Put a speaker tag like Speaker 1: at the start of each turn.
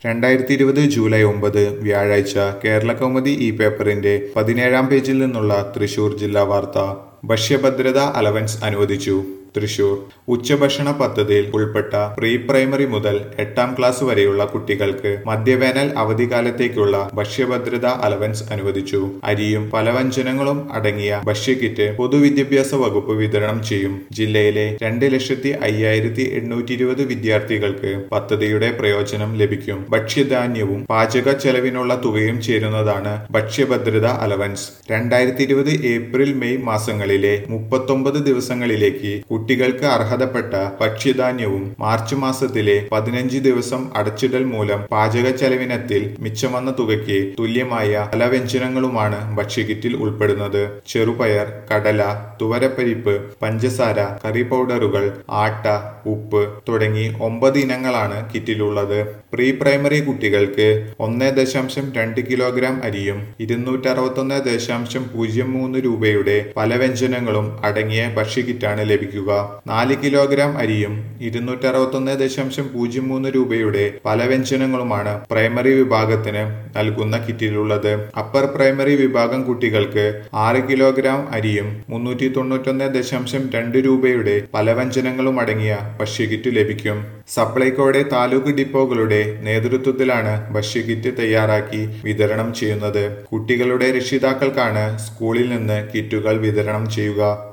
Speaker 1: രണ്ടായിരത്തി ഇരുപത് ജൂലൈ ഒമ്പത് വ്യാഴാഴ്ച കേരള കൗമുദി ഈ പേപ്പറിന്റെ പതിനേഴാം പേജിൽ നിന്നുള്ള തൃശൂർ ജില്ലാ വാർത്ത ഭക്ഷ്യഭദ്രത അലവൻസ് അനുവദിച്ചു തൃശൂർ ഉച്ചഭക്ഷണ പദ്ധതിയിൽ ഉൾപ്പെട്ട പ്രീ പ്രൈമറി മുതൽ എട്ടാം ക്ലാസ് വരെയുള്ള കുട്ടികൾക്ക് മധ്യവേനൽ അവധിക്കാലത്തേക്കുള്ള ഭക്ഷ്യഭദ്രത അലവൻസ് അനുവദിച്ചു അരിയും പലവ്യഞ്ജനങ്ങളും അടങ്ങിയ ഭക്ഷ്യക്കിറ്റ് പൊതുവിദ്യാഭ്യാസ വകുപ്പ് വിതരണം ചെയ്യും ജില്ലയിലെ രണ്ട് ലക്ഷത്തി അയ്യായിരത്തി എണ്ണൂറ്റി ഇരുപത് വിദ്യാർത്ഥികൾക്ക് പദ്ധതിയുടെ പ്രയോജനം ലഭിക്കും ഭക്ഷ്യധാന്യവും പാചക ചെലവിനുള്ള തുകയും ചേരുന്നതാണ് ഭക്ഷ്യഭദ്രത അലവൻസ് രണ്ടായിരത്തി ഇരുപത് ഏപ്രിൽ മെയ് മാസങ്ങളിലെ മുപ്പത്തൊമ്പത് ദിവസങ്ങളിലേക്ക് കുട്ടികൾക്ക് അർഹതപ്പെട്ട ഭക്ഷ്യധാന്യവും മാർച്ച് മാസത്തിലെ പതിനഞ്ച് ദിവസം അടച്ചിടൽ മൂലം പാചക ചെലവിനത്തിൽ മിച്ചം വന്ന തുകയ്ക്ക് തുല്യമായ പല വ്യഞ്ജനങ്ങളുമാണ് ഭക്ഷ്യക്കിറ്റിൽ ഉൾപ്പെടുന്നത് ചെറുപയർ കടല തുവരപ്പരിപ്പ് പഞ്ചസാര കറി പൗഡറുകൾ ആട്ട ഉപ്പ് തുടങ്ങി ഒമ്പത് ഇനങ്ങളാണ് കിറ്റിലുള്ളത് പ്രീ പ്രൈമറി കുട്ടികൾക്ക് ഒന്ന് ദശാംശം രണ്ട് കിലോഗ്രാം അരിയും ഇരുന്നൂറ്റി അറുപത്തൊന്ന് ദശാംശം പൂജ്യം മൂന്ന് രൂപയുടെ പല വ്യഞ്ജനങ്ങളും അടങ്ങിയ ഭക്ഷ്യക്കിറ്റാണ് ലഭിക്കുക നാല് കിലോഗ്രാം അരിയും ഇരുന്നൂറ്റി അറുപത്തൊന്ന് ദശാംശം പൂജ്യം മൂന്ന് രൂപയുടെ പല വ്യഞ്ജനങ്ങളുമാണ് പ്രൈമറി വിഭാഗത്തിന് നൽകുന്ന കിറ്റിലുള്ളത് അപ്പർ പ്രൈമറി വിഭാഗം കുട്ടികൾക്ക് ആറ് കിലോഗ്രാം അരിയും മുന്നൂറ്റി തൊണ്ണൂറ്റൊന്ന് ദശാംശം രണ്ട് രൂപയുടെ പല വ്യഞ്ജനങ്ങളും അടങ്ങിയ ഭക്ഷ്യക്കിറ്റ് ലഭിക്കും സപ്ലൈകോയുടെ താലൂക്ക് ഡിപ്പോകളുടെ നേതൃത്വത്തിലാണ് ഭക്ഷ്യക്കിറ്റ് തയ്യാറാക്കി വിതരണം ചെയ്യുന്നത് കുട്ടികളുടെ രക്ഷിതാക്കൾക്കാണ് സ്കൂളിൽ നിന്ന് കിറ്റുകൾ വിതരണം ചെയ്യുക